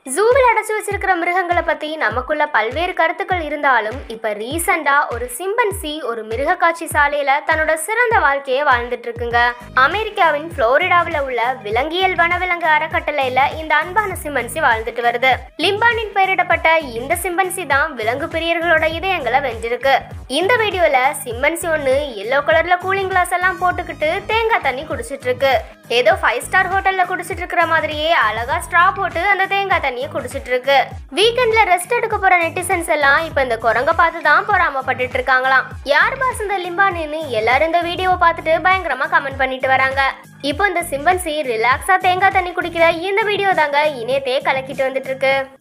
ஜூவில் அடைச்சு வச்சிருக்கிற மிருகங்களை பத்தி நமக்குள்ள பல்வேறு கருத்துக்கள் இருந்தாலும் இப்ப ரீசெண்டா ஒரு சிம்பன்சி ஒரு மிருக காட்சி சாலையில தன்னோட சிறந்த வாழ்க்கையை வாழ்ந்துட்டு இருக்குங்க அமெரிக்காவின் புளோரிடாவில் உள்ள விலங்கியல் வனவிலங்கு அறக்கட்டளையில இந்த அன்பான சிம்பன்சி வாழ்ந்துட்டு வருது லிம்பானின் பெயரிடப்பட்ட இந்த சிம்பன்சி தான் விலங்கு பிரியர்களோட இதயங்களை வென்றிருக்கு இந்த வீடியோல சிம்பன்சி ஒண்ணு எல்லோ கலர்ல கூலிங் கிளாஸ் எல்லாம் போட்டுக்கிட்டு தேங்காய் தண்ணி குடிச்சிட்டு இருக்கு ஏதோ ஃபைவ் ஸ்டார் ஹோட்டல்ல குடிச்சிட்டு இருக்கிற மாதிரியே அழகா ஸ்ட்ரா போட்டு அந்த தேங்காய் தண்ணியை குடிச்சிட்டு இருக்கு வீக்கெண்ட்ல ரெஸ்ட் எடுக்க போற நெட்டிசன்ஸ் எல்லாம் இப்ப இந்த குரங்க பார்த்து தான் பொறாமப்பட்டுட்டு இருக்காங்களாம் யார் பாஸ் இந்த லிம்பானின்னு எல்லாரும் இந்த வீடியோவை பார்த்துட்டு பயங்கரமா கமெண்ட் பண்ணிட்டு வராங்க இப்போ இந்த சிம்பன்சி ரிலாக்ஸா தேங்காய் தண்ணி குடிக்கிற இந்த வீடியோ தாங்க இணையத்தையே கலக்கிட்டு வந்துட்டு இருக்கு